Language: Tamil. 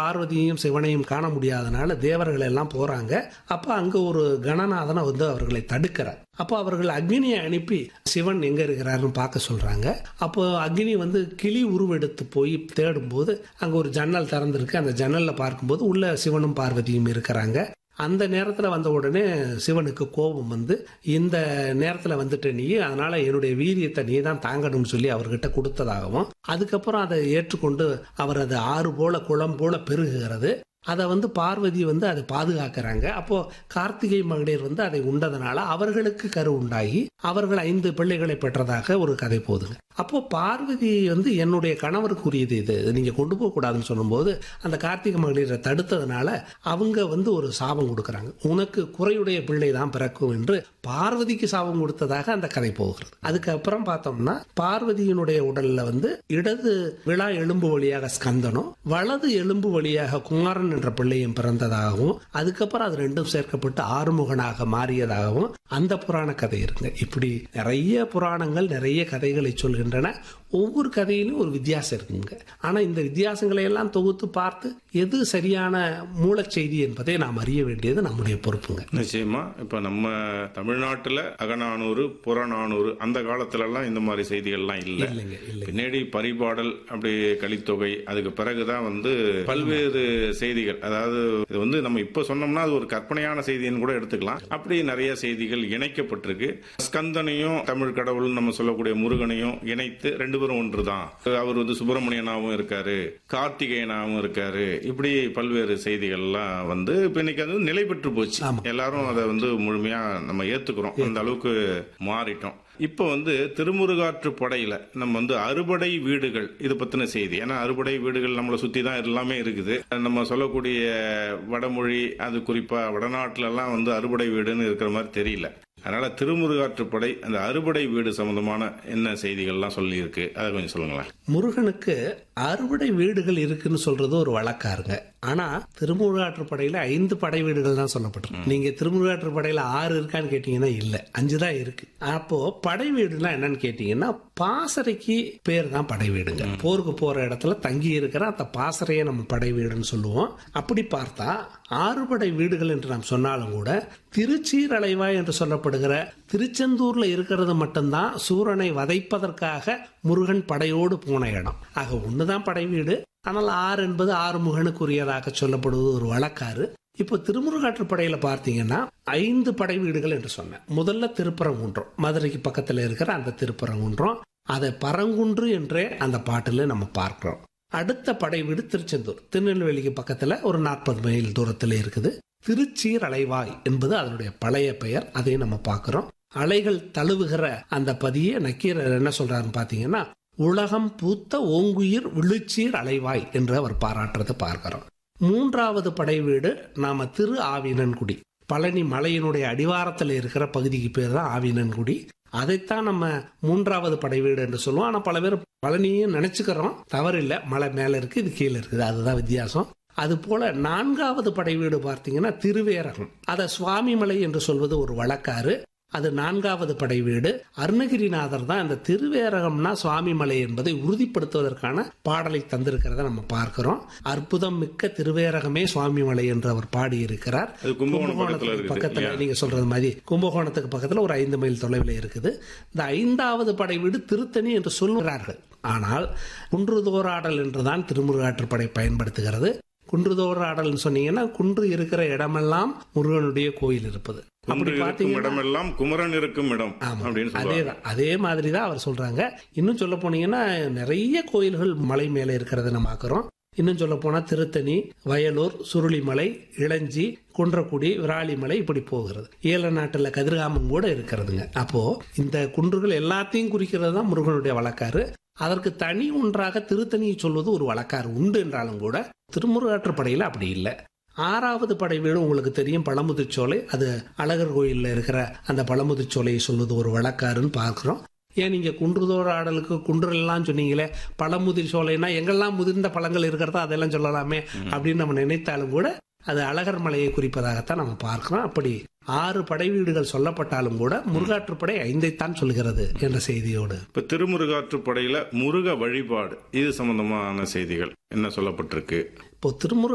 பார்வதியையும் சிவனையும் காண முடியாதனால தேவர்கள் எல்லாம் போறாங்க அப்ப அங்க ஒரு கணநாதனை வந்து அவர்களை தடுக்கிறார் அப்போ அவர்கள் அக்னியை அனுப்பி சிவன் எங்க இருக்கிறாருன்னு பார்க்க சொல்றாங்க அப்போ அக்னி வந்து கிளி உருவெடுத்து போய் தேடும்போது அங்க ஒரு ஜன்னல் திறந்திருக்கு அந்த ஜன்னல்ல பார்க்கும்போது உள்ள சிவனும் பார்வதியும் இருக்கிறாங்க அந்த நேரத்தில் வந்த உடனே சிவனுக்கு கோபம் வந்து இந்த நேரத்தில் வந்துட்டு நீ அதனால என்னுடைய வீரியத்தை நீ தான் தாங்கணும்னு சொல்லி அவர்கிட்ட கொடுத்ததாகவும் அதுக்கப்புறம் அதை ஏற்றுக்கொண்டு அவர் அது ஆறு போல குளம் போல பெருகுகிறது அதை வந்து பார்வதி வந்து அதை பாதுகாக்கிறாங்க அப்போ கார்த்திகை மகளிர் வந்து அதை உண்டதனால அவர்களுக்கு கரு உண்டாகி அவர்கள் ஐந்து பிள்ளைகளை பெற்றதாக ஒரு கதை போகுதுங்க அப்போ பார்வதி வந்து என்னுடைய கணவருக்குரியது இது இது நீங்க கொண்டு போக கூடாதுன்னு சொல்லும்போது அந்த கார்த்திகை மகளிரை தடுத்ததுனால அவங்க வந்து ஒரு சாபம் கொடுக்கறாங்க உனக்கு குறையுடைய பிள்ளை தான் பிறக்கும் என்று பார்வதிக்கு சாபம் கொடுத்ததாக அந்த கதை போகிறது அதுக்கப்புறம் பார்த்தோம்னா பார்வதியினுடைய உடல்ல வந்து இடது விழா எலும்பு வழியாக ஸ்கந்தனும் வலது எலும்பு வழியாக குமாரன் என்ற பிள்ளையும் பிறந்ததாகவும் அதுக்கப்புறம் அது ரெண்டும் சேர்க்கப்பட்டு ஆறுமுகனாக மாறியதாகவும் அந்த புராண கதை இருங்க இப்படி நிறைய புராணங்கள் நிறைய கதைகளை சொல்கின்றன ஒவ்வொரு கதையிலும் ஒரு வித்தியாசம் இருக்குங்க ஆனா இந்த வித்தியாசங்களை எல்லாம் தொகுத்து பார்த்து எது சரியான மூலச்செய்தி என்பதை நாம் அறிய வேண்டியது நம்முடைய பொறுப்புங்க நிச்சயமா இப்ப நம்ம தமிழ்நாட்டுல அகநானூறு புறநானூறு அந்த காலத்துல எல்லாம் இந்த மாதிரி செய்திகள்லாம் இல்ல இல்லைங்க இல்லை பின்னாடி பரிபாடல் அப்படி கலித்தொகை அதுக்கு பிறகுதான் வந்து பல்வேறு செய்திகள் அதாவது இது வந்து நம்ம இப்ப சொன்னோம்னா அது ஒரு கற்பனையான செய்தின்னு கூட எடுத்துக்கலாம் அப்படி நிறைய செய்திகள் இணைக்கப்பட்டிருக்கு ஸ்கந்தனையும் தமிழ் கடவுள் நம்ம சொல்லக்கூடிய முருகனையும் இணைத்து ரெண்டு பேரும் ஒன்றுதான் அவர் வந்து சுப்பிரமணியனாவும் இருக்காரு கார்த்திகேயனாவும் இருக்காரு இப்படி பல்வேறு செய்திகள்லாம் வந்து இப்ப இன்னைக்கு அது நிலை பெற்று போச்சு எல்லாரும் அதை வந்து முழுமையா நம்ம ஏத்துக்கிறோம் அந்த அளவுக்கு மாறிட்டோம் இப்ப வந்து திருமுருகாற்று படையில நம்ம வந்து அறுபடை வீடுகள் இது பத்தின செய்தி ஏன்னா அறுபடை வீடுகள் நம்மளை சுத்தி தான் எல்லாமே இருக்குது நம்ம சொல்லக்கூடிய வடமொழி அது குறிப்பா வடநாட்டுல எல்லாம் வந்து அறுபடை வீடுன்னு இருக்கிற மாதிரி தெரியல அதனால திருமுருகாற்றுப்படை அந்த அறுபடை வீடு சம்பந்தமான என்ன செய்திகள்லாம் சொல்லி இருக்கு அதை கொஞ்சம் சொல்லுங்களேன் முருகனுக்கு அறுபடை வீடுகள் இருக்குன்னு சொல்றது ஒரு வழக்காருங்க ஆனா திருமுருகாற்றுப்படையில ஐந்து படை வீடுகள் தான் சொல்லப்பட்டிருக்கு நீங்க திருமுருகாற்றுப்படையில ஆறு இருக்கான்னு கேட்டீங்கன்னா இல்ல அஞ்சு தான் இருக்கு அப்போ படை வீடுனா என்னன்னு கேட்டீங்கன்னா பாசறைக்கு பேர் தான் படை வீடுங்க போருக்கு போற இடத்துல தங்கி இருக்கிற அந்த பாசறையை நம்ம படை வீடுன்னு சொல்லுவோம் அப்படி பார்த்தா ஆறுபடை வீடுகள் என்று நாம் சொன்னாலும் கூட திருச்சீரலைவாய் என்று சொல்லப்படுகிற திருச்செந்தூர்ல இருக்கிறது மட்டும்தான் சூரனை வதைப்பதற்காக முருகன் படையோடு போன இடம் ஆக ஒண்ணுதான் படை வீடு ஆனால் ஆறு என்பது ஆறுமுகனுக்குரியதாக சொல்லப்படுவது ஒரு வழக்காறு இப்போ திருமுருகாற்றுப்படையில பார்த்தீங்கன்னா ஐந்து படை வீடுகள் என்று சொன்னேன் முதல்ல திருப்பரங்குன்றம் மதுரைக்கு பக்கத்துல இருக்கிற அந்த திருப்பரங்குன்றம் அதை பரங்குன்று என்றே அந்த பாட்டுல நம்ம பார்க்கிறோம் அடுத்த படை வீடு திருச்செந்தூர் திருநெல்வேலிக்கு பக்கத்துல ஒரு நாற்பது மைல் தூரத்துல இருக்குது திருச்சீர் அலைவாய் என்பது அதனுடைய பழைய பெயர் அதையும் நம்ம பார்க்கிறோம் அலைகள் தழுவுகிற அந்த பதியை நக்கீரர் என்ன சொல்றாருன்னு பாத்தீங்கன்னா உலகம் பூத்த ஓங்குயிர் விழுச்சீர் அலைவாய் என்று அவர் பாராட்டுறதை பார்க்கிறோம் மூன்றாவது படை வீடு நாம திரு ஆவினன்குடி பழனி மலையினுடைய அடிவாரத்தில் இருக்கிற பகுதிக்கு பேர் தான் ஆவினன்குடி அதைத்தான் நம்ம மூன்றாவது படை வீடு என்று சொல்லுவோம் ஆனா பல பேர் பழனியும் நினைச்சுக்கிறோம் தவறில்லை மலை மேல இருக்கு இது கீழே இருக்குது அதுதான் வித்தியாசம் அது போல நான்காவது படை வீடு பார்த்தீங்கன்னா திருவேரகம் அதை சுவாமி மலை என்று சொல்வது ஒரு வழக்காறு அது நான்காவது படை வீடு அருணகிரிநாதர் தான் இந்த திருவேரகம்னா சுவாமி மலை என்பதை உறுதிப்படுத்துவதற்கான பாடலை தந்திருக்கிறத நம்ம பார்க்கிறோம் அற்புதம் மிக்க திருவேரகமே சுவாமி மலை என்று அவர் பாடியிருக்கிறார் அது கும்பகோணம் பக்கத்துல இருக்குது. பக்கத்துல நீங்க சொல்றது மாதிரி கும்பகோணத்துக்கு பக்கத்துல ஒரு ஐந்து மைல் தொலைவில் இருக்குது இந்த ஐந்தாவது படை வீடு திருத்தணி என்று சொல்லுகிறார்கள் ஆனால் குன்றுதோராடல் என்றுதான் திருமுருகாற்றுப்படை பயன்படுத்துகிறது குன்றுதோராடல் சொன்னீங்கன்னா குன்று இருக்கிற இடமெல்லாம் முருகனுடைய கோயில் இருப்பது குன்று அப்படி இருக்கும் பாத்தீங்கன்னா இடமெல்லாம் குமரன் இருக்கும் இடம் அப்படின்னு சொல்லுவாங்க அதேதான் அதே மாதிரி தான் அவர் சொல்றாங்க இன்னும் சொல்ல போனீங்கன்னா நிறைய கோயில்கள் மலை மேல இருக்கிறத நம்ம பார்க்கிறோம் இன்னும் சொல்ல போனா திருத்தணி வயலூர் சுருளிமலை இளஞ்சி குன்றக்குடி விராலிமலை இப்படி போகிறது ஏல நாட்டுல கதிர்காமம் கூட இருக்கிறதுங்க அப்போ இந்த குன்றுகள் எல்லாத்தையும் குறிக்கிறது தான் முருகனுடைய வழக்காறு அதற்கு தனி ஒன்றாக திருத்தணியை சொல்வது ஒரு வழக்காறு உண்டு என்றாலும் கூட திருமுருகாற்றுப்படையில அப்படி இல்லை ஆறாவது படை வீடு உங்களுக்கு தெரியும் பழமுதிர்ச்சோலை அது அழகர் கோயில்ல இருக்கிற அந்த பழமுதிர்ச்சோலையை சொல்வது ஒரு வழக்காருன்னு பார்க்கிறோம் ஏன் நீங்க குன்றுதோற ஆடலுக்கு குன்றெல்லாம் சொன்னீங்களே பழமுதிர் சோலைனா எங்கெல்லாம் முதிர்ந்த பழங்கள் இருக்கிறதோ அதெல்லாம் சொல்லலாமே அப்படின்னு நம்ம நினைத்தாலும் கூட அது அழகர் மலையை குறிப்பதாகத்தான் நம்ம பார்க்கிறோம் அப்படி ஆறு படை வீடுகள் சொல்லப்பட்டாலும் கூட முருகாற்றுப்படை ஐந்தைத்தான் சொல்கிறது என்ற செய்தியோடு இப்ப திருமுருகாற்றுப்படையில முருக வழிபாடு இது சம்பந்தமான செய்திகள் என்ன சொல்லப்பட்டிருக்கு இப்போ திருமுரு